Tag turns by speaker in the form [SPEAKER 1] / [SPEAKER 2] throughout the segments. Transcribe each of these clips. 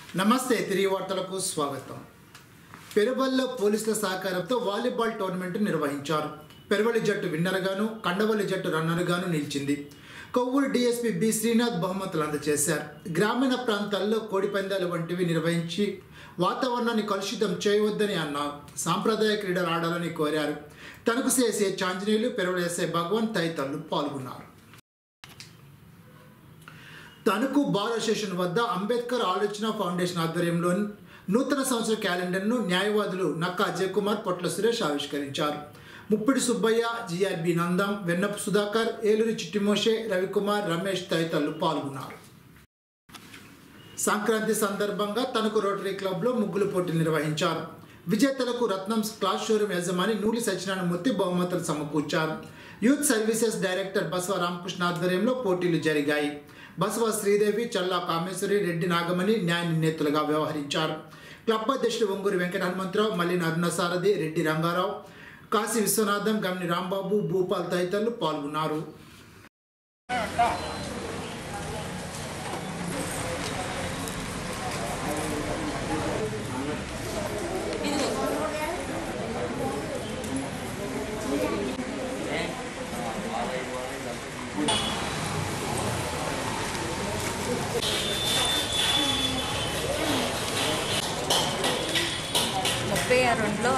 [SPEAKER 1] నమస్తే తిరిగి వార్తలకు స్వాగతం పెరుబల్లో పోలీసుల సహకారంతో వాలీబాల్ టోర్నమెంట్ నిర్వహించారు పెరువలి జట్టు విన్నర్గాను కండవల్లి జట్టు రన్నర్గాను నిలిచింది కొవ్వూరు డీఎస్పీ బి శ్రీనాథ్ బహుమతులు అందజేశారు గ్రామీణ ప్రాంతాల్లో కోడి పందాలు వంటివి నిర్వహించి వాతావరణాన్ని కలుషితం చేయవద్దని అన్నారు సాంప్రదాయ క్రీడలు ఆడాలని కోరారు తణుకు చేసే చాంజనీయులు పెరువలి ఎస్ఐ భగవాన్ తదితరులు పాల్గొన్నారు తణుకు బార్ అసోసియేషన్ వద్ద అంబేద్కర్ ఆలోచన ఫౌండేషన్ ఆధ్వర్యంలో నూతన సంవత్సర క్యాలెండర్ను న్యాయవాదులు నక్కా అజయ్ కుమార్ పొట్ల సురేష్ ఆవిష్కరించారు ముప్పిడి సుబ్బయ్య జిఆర్బి నందం వెన్నపు సుధాకర్ ఏలూరి చిట్టిమోషే రవికుమార్ రమేష్ తదితరులు పాల్గొన్నారు సంక్రాంతి సందర్భంగా తణుకు రోటరీ క్లబ్లో ముగ్గులు పోటీ నిర్వహించారు విజేతలకు రత్నం క్లాస్ షోరూమ్ యజమాని నూలి సత్యనారాయణమూర్తి బహుమతులు సమకూర్చారు youth services director Basava Ramakrishna ఆధ్వర్యంలో పోటీలు జరిగాయి బసవ శ్రీదేవి చల్లా కామేశ్వరి రెడ్డి నాగమణి న్యాయ నిర్ణేతలుగా వ్యవహరించారు క్లబ్ అధ్యక్షుడు ఒంగూరు వెంకట హనుమంతరావు మల్లిన అరుణసారథి రెడ్డి రంగారావు కాశీ విశ్వనాథం గమ్ని రాంబాబు భూపాల్ తదితరులు పాల్గొన్నారు
[SPEAKER 2] ముప్పై రెండులో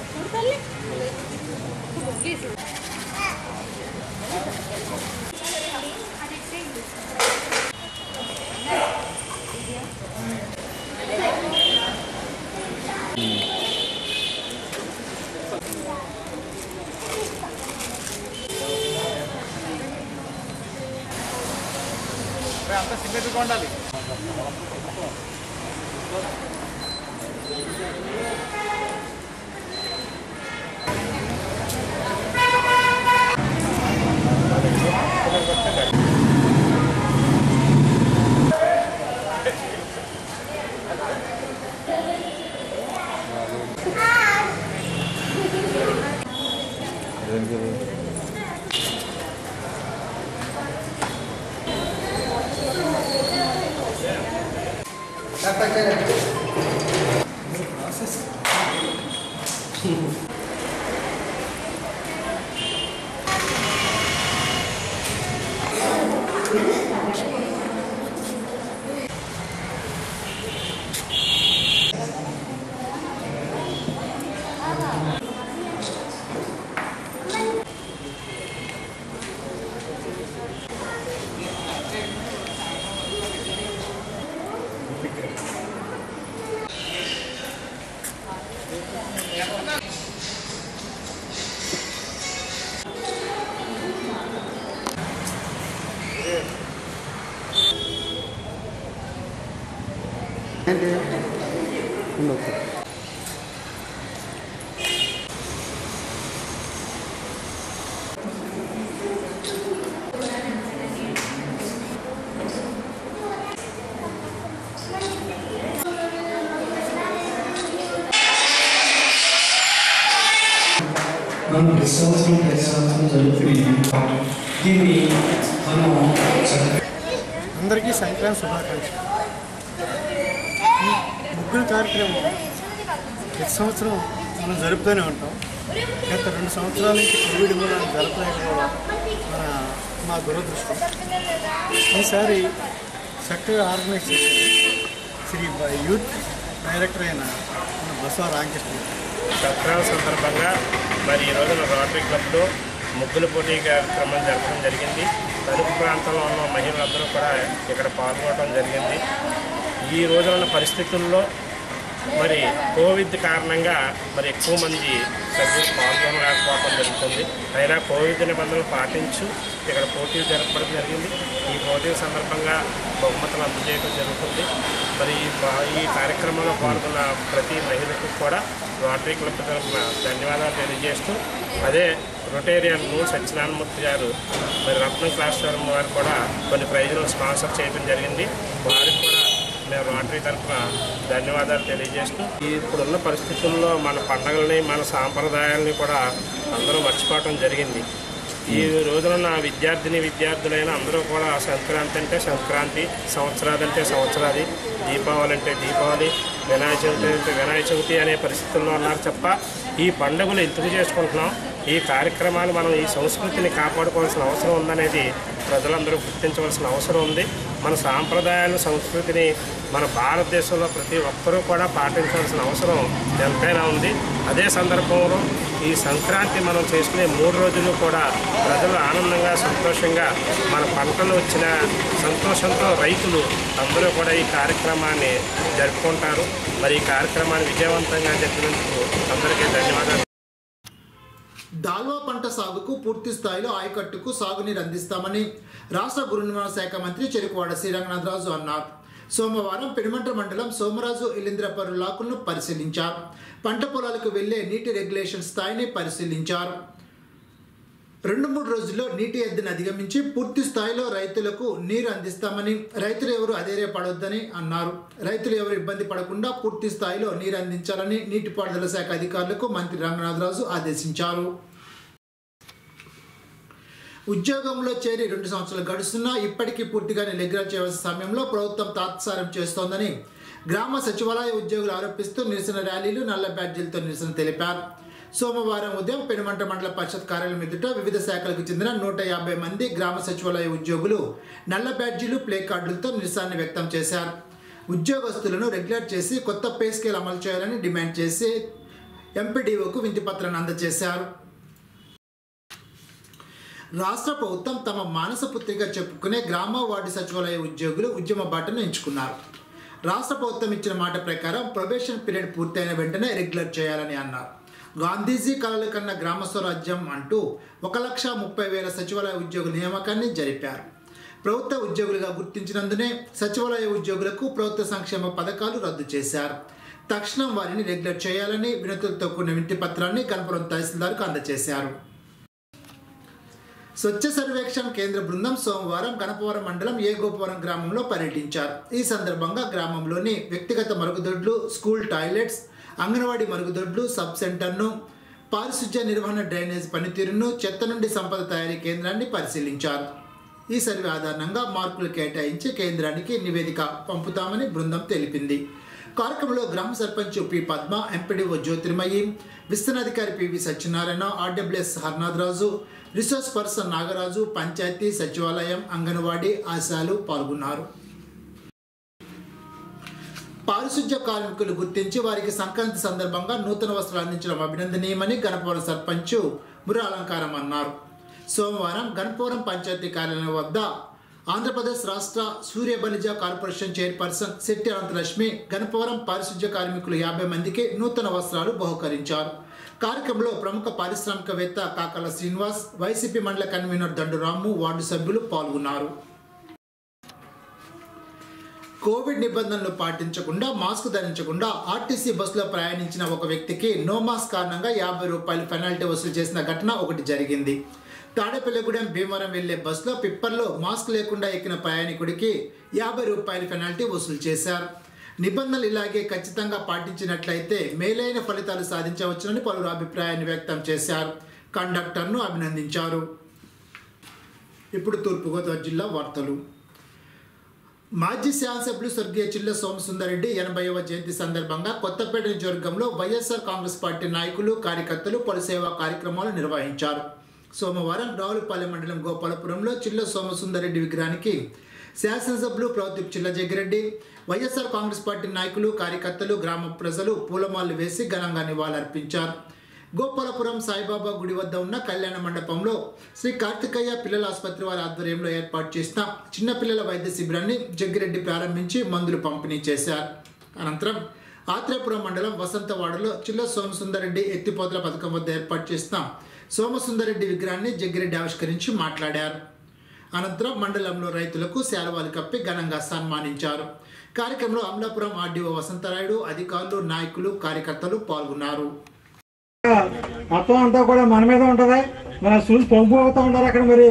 [SPEAKER 3] అంత సిమెంట్ ఉండాలి
[SPEAKER 4] మనం ప్రతి సంవత్సరం ప్రతి సంవత్సరం జరుపుకుని దీన్ని మనం చక్కగా
[SPEAKER 3] అందరికీ సంక్రాంతి శుభాకాంక్షలు ఈ ముగ్గురు కార్యక్రమం ప్రతి సంవత్సరం మనం జరుపుతూనే ఉంటాం గత రెండు సంవత్సరాల నుంచి కోవిడ్ మూల జరపలేకపోవడం మన మా దురదృష్టం ఈసారి చక్కగా ఆర్గనైజ్ చేశారు శ్రీ బ- యూత్ డైరెక్టర్ అయిన మన బసవ రామకృష్ణ గారు.
[SPEAKER 5] సంక్రాంతి సందర్భంగా మరి ఈ రోజున రోటరీ క్లబ్లో ముగ్గుల పోటీ కార్యక్రమం జరపడం జరిగింది తణుకు ప్రాంతంలో ఉన్న మహిళలందరూ కూడా ఇక్కడ పాల్గొనడం జరిగింది ఈ రోజున ఉన్న పరిస్థితుల్లో మరి కోవిడ్ కారణంగా మరి ఎక్కువ మంది సభ్యులు పాల్గొనలేకపోవడం జరుగుతుంది అయినా కోవిడ్ నిబంధనలు పాటించు ఇక్కడ పోటీలు జరపడం జరిగింది ఈ పోటీల సందర్భంగా బహుమతులు అందజేయడం జరుగుతుంది మరి ఈ పా- ఈ కార్యక్రమంలో పాల్గొన్న ప్రతి మహిళకు కూడా రోటరీ క్లబ్ తరఫున ధన్యవాదాలు తెలియజేస్తూ అదే రొటేరియన్ నూరు సత్యనారాయణమూర్తి గారు మరి రత్నం క్లాస్ షోరూమ్ వారు కూడా కొన్ని ప్రైజులు స్పాన్సర్ చేయడం జరిగింది వారికి కూడా మేము రోటరీ తరఫున ధన్యవాదాలు తెలియజేస్తూ ఇప్పుడున్న పరిస్థితుల్లో మన పండగల్ని మన సాంప్రదాయాల్ని కూడా అందరూ మర్చిపోవటం జరిగింది ఈ రోజున నా విద్యార్థిని విద్యార్థులైన అందరూ కూడా సంక్రాంతి అంటే సంక్రాంతి సంవత్సరాది అంటే సంవత్సరాది దీపావళి అంటే దీపావళి వినాయక చవితి అంటే వినాయక చవితి అనే పరిస్థితుల్లో ఉన్నారు తప్ప ఈ పండుగలు ఎందుకు చేసుకుంటున్నాం ఈ కార్యక్రమాలు మనం ఈ సంస్కృతిని కాపాడుకోవాల్సిన అవసరం ఉందనేది ప్రజలందరూ గుర్తించవలసిన అవసరం ఉంది మన సాంప్రదాయాలు సంస్కృతిని మన భారతదేశంలో ప్రతి ఒక్కరూ కూడా పాటించవలసిన అవసరం ఎంతైనా ఉంది అదే సందర్భంలో ఈ సంక్రాంతి మనం చేసుకునే మూడు రోజులు కూడా ప్రజలు ఆనందంగా సంతోషంగా మన పంటలు వచ్చిన సంతోషంతో రైతులు అందరూ కూడా ఈ కార్యక్రమాన్ని జరుపుకుంటారు మరి ఈ కార్యక్రమాన్ని విజయవంతంగా జరిపినందుకు అందరికీ ధన్యవాదాలు
[SPEAKER 1] దాల్వా పంట సాగుకు పూర్తి స్థాయిలో ఆయకట్టుకు సాగునీరు అందిస్తామని రాష్ట్ర గురు నిర్మాణ శాఖ మంత్రి చెరుకువాడ శ్రీరంగనాథరాజు అన్నారు సోమవారం పెనుమంట మండలం సోమరాజు ఇలింద్రపరు లాకులను పరిశీలించారు పంట పొలాలకు వెళ్లే నీటి రెగ్యులేషన్ స్థాయిని పరిశీలించారు రెండు మూడు రోజుల్లో నీటి ఎద్దును అధిగమించి పూర్తి స్థాయిలో రైతులకు నీరు అందిస్తామని రైతులు ఎవరు అధైర్యపడొద్దని అన్నారు రైతులు ఎవరు ఇబ్బంది పడకుండా పూర్తి స్థాయిలో నీరు అందించాలని నీటిపారుదల శాఖ అధికారులకు మంత్రి రంగనాథరాజు ఆదేశించారు ఉద్యోగంలో చేరి రెండు సంవత్సరాలు గడుస్తున్నా ఇప్పటికీ పూర్తిగా నిగ్రహం చేయవలసిన సమయంలో ప్రభుత్వం తాత్సారం చేస్తోందని గ్రామ సచివాలయ ఉద్యోగులు ఆరోపిస్తూ నిరసన ర్యాలీలు నల్ల బ్యాడ్జీలతో నిరసన తెలిపారు సోమవారం ఉదయం పెనుమంట మండల పరిషత్ కార్యాలయం ఎదుట వివిధ శాఖలకు చెందిన నూట యాభై మంది గ్రామ సచివాలయ ఉద్యోగులు నల్ల బ్యాడ్జీలు ప్లే కార్డులతో నిరసన వ్యక్తం చేశారు ఉద్యోగస్తులను రెగ్యులేట్ చేసి కొత్త పే స్కేల్ అమలు చేయాలని డిమాండ్ చేసి ఎంపీడీఓకు వింతిపత్రాన్ని అందజేశారు రాష్ట్ర ప్రభుత్వం తమ మానస పుత్రిక చెప్పుకునే గ్రామ వార్డు సచివాలయ ఉద్యోగులు ఉద్యమ బాటను ఎంచుకున్నారు రాష్ట్ర ప్రభుత్వం ఇచ్చిన మాట ప్రకారం ప్రొబేషన్ పీరియడ్ పూర్తయిన వెంటనే రెగ్యులర్ చేయాలని అన్నారు గాంధీజీ కలలు కన్న గ్రామ స్వరాజ్యం అంటూ ఒక లక్ష ముప్పై వేల సచివాలయ ఉద్యోగుల నియామకాన్ని జరిపారు ప్రభుత్వ ఉద్యోగులుగా గుర్తించినందునే సచివాలయ ఉద్యోగులకు ప్రభుత్వ సంక్షేమ పథకాలు రద్దు చేశారు తక్షణం వారిని రెగ్యులర్ చేయాలని వినతులతో కూడిన వింటి పత్రాన్ని గణపురం తహసీల్దార్కు అందజేశారు స్వచ్ఛ సర్వేక్షణ కేంద్ర బృందం సోమవారం గణపవరం మండలం ఏ గోపవరం గ్రామంలో పర్యటించారు ఈ సందర్భంగా గ్రామంలోని వ్యక్తిగత మరుగుదొడ్లు స్కూల్ టాయిలెట్స్ అంగన్వాడీ మరుగుదొడ్లు సబ్ సెంటర్ను పారిశుధ్య నిర్వహణ డ్రైనేజ్ పనితీరును చెత్త నుండి సంపద తయారీ కేంద్రాన్ని పరిశీలించారు ఈ సర్వే ఆధారంగా మార్కులు కేటాయించి కేంద్రానికి నివేదిక పంపుతామని బృందం తెలిపింది కార్యక్రమంలో గ్రామ సర్పంచ్ పి పద్మ ఎంపీడీఓ జ్యోతిర్మయి విస్తనాధికారి PV Satyanarayana RWS Harnatharaju resource person Nagaraju panchayat సచివాలయం అంగన్వాడీ ఆశాలు పాల్గొన్నారు పారిశుధ్య కార్మికులు గుర్తించి వారికి సంక్రాంతి సందర్భంగా నూతన వస్త్రాలు అందించడం అభినందనీయమని గణపవరం సర్పంచ్ మురి అలంకారం అన్నారు సోమవారం గణపవరం పంచాయతీ కార్యాలయం వద్ద ఆంధ్రప్రదేశ్ రాష్ట్ర సూర్య బలిజ కార్పొరేషన్ చైర్పర్సన్ శెట్టి అనంతలక్ష్మి గణపవరం పారిశుధ్య కార్మికులు యాభై మందికి నూతన వస్త్రాలు బహుకరించారు కార్యక్రమంలో ప్రముఖ పారిశ్రామికవేత్త Kakala Srinivas YCP mandal convener Danduramu ward సభ్యులు పాల్గొన్నారు కోవిడ్ నిబంధనలు పాటించకుండా మాస్క్ ధరించకుండా ఆర్టీసీ బస్సులో ప్రయాణించిన ఒక వ్యక్తికి నో మాస్క్ కారణంగా యాభై రూపాయలు పెనాల్టీ వసూలు చేసిన ఘటన ఒకటి జరిగింది తాడేపల్లిగూడెం భీమవరం వెళ్లే బస్సులో పిప్పర్లో మాస్క్ లేకుండా ఎక్కిన ప్రయాణికుడికి యాభై రూపాయల పెనాల్టీ వసూలు చేశారు నిబంధనలు ఇలాగే ఖచ్చితంగా పాటించినట్లయితే మేలైన ఫలితాలు సాధించవచ్చునని పలువురు అభిప్రాయాన్ని వ్యక్తం చేశారు కండక్టర్ను అభినందించారు ఇప్పుడు తూర్పుగోదావరి జిల్లా వార్తలు మాజీ శాసనసభ్యులు స్వర్గీయ చిల్ల సోమసుందరెడ్డి ఎనభైవ జయంతి సందర్భంగా కొత్తపేట నియోజకవర్గంలో వైఎస్ఆర్ కాంగ్రెస్ పార్టీ నాయకులు కార్యకర్తలు పలు సేవా కార్యక్రమాలు నిర్వహించారు సోమవారం రావులపాలెం మండలం గోపాలపురంలో చిల్ల సోమసుందరెడ్డి విగ్రహానికి శాసనసభ్యులు Pradeep Chilla Jaggireddy YSR Congress party నాయకులు కార్యకర్తలు గ్రామ ప్రజలు పూలమాలలు వేసి ఘనంగా నివాళులర్పించారు గోపాలపురం సాయిబాబా గుడి వద్ద ఉన్న కళ్యాణ మండపంలో శ్రీ కార్తికయ్య పిల్లల ఆసుపత్రి వారి ఆధ్వర్యంలో ఏర్పాటు చేసిన చిన్నపిల్లల వైద్య శిబిరాన్ని జగ్గిరెడ్డి ప్రారంభించి మందులు పంపిణీ చేశారు అనంతరం ఆత్రేయపురం మండలం వసంతవాడలో చిల్ల సోమసుందరెడ్డి ఎత్తిపోతల పథకం వద్ద ఏర్పాటు చేసిన సోమసుందరెడ్డి విగ్రహాన్ని జగ్గిరెడ్డి ఆవిష్కరించి మాట్లాడారు అనంతరం మండలంలో రైతులకు శాలువాలు కప్పి ఘనంగా సన్మానించారు కార్యక్రమంలో అమలాపురం ఆర్డీఓ వసంతరాయుడు అధికారులు నాయకులు కార్యకర్తలు పాల్గొన్నారు
[SPEAKER 3] మొత్తం అంతా కూడా మన మీద ఉంటది మన చూసి పంపు అవుతా ఉంటారు అక్కడ మరి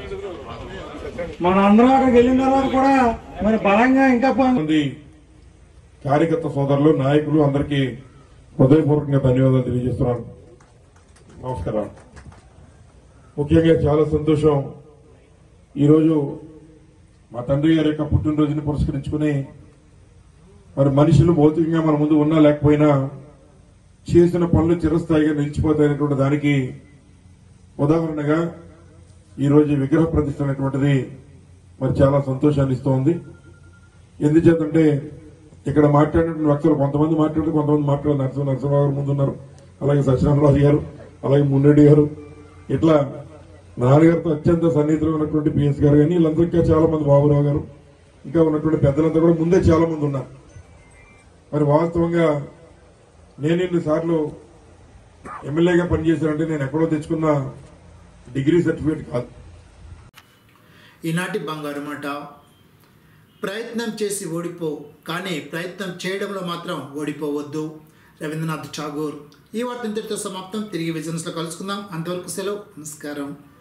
[SPEAKER 3] మన అందరం అక్కడికి వెళ్ళిన తర్వాత కూడా మరి బలంగా ఇంకా పం-
[SPEAKER 2] మంది కార్యకర్త సోదరులు నాయకులు అందరికీ హృదయపూర్వకంగా ధన్యవాదాలు తెలియజేస్తున్నాను నమస్కారం ముఖ్యంగా చాలా సంతోషం ఈరోజు మా తండ్రి గారి యొక్క పుట్టినరోజుని పురస్కరించుకుని మరి మనుషులు భౌతికంగా మన ముందు ఉన్నా లేకపోయినా చేసిన పనులు చిరస్థాయిగా నిలిచిపోతాయనేటువంటి దానికి ఉదాహరణగా ఈరోజు ఈ విగ్రహ ప్రతిష్ట అనేటువంటిది మరి చాలా సంతోషాన్ని ఇస్తోంది ఎందుచేతంటే ఇక్కడ మాట్లాడినటువంటి వ్యక్తులు కొంతమంది మాట్లాడుతూ కొంతమంది మాట్లాడారు నరసింహ నరసింహరావు గారు ముందున్నారు అలాగే సత్యనారాయణరాజు గారు అలాగే మున్నెడ్డి గారు ఇట్లా నాన్నగారితో అత్యంత సన్నిహితులు ఉన్నటువంటి పిఎస్ గారు కానీ వీళ్ళందరూ ఇంకా చాలా మంది బాబురావు గారు ఇంకా ఉన్నటువంటి పెద్దలంతా కూడా ముందే చాలా మంది ఉన్నారు మరి వాస్తవంగా నేను ఇన్ని సార్లు ఎమ్మెల్యేగా పనిచేశానంటే నేను ఎక్కడో తెచ్చుకున్న డిగ్రీ సర్టిఫికేట్ కాదు
[SPEAKER 1] ఈనాటి బంగారు మాట ప్రయత్నం చేసి ఓడిపో కానీ ప్రయత్నం చేయడంలో మాత్రం ఓడిపోవద్దు రవీంద్రనాథ్ ఠాగూర్ ఈ వార్త ఇంతటితో సమాప్తం తిరిగి విజన్స్ లో కలుసుకుందాం అంతవరకు సెలవు నమస్కారం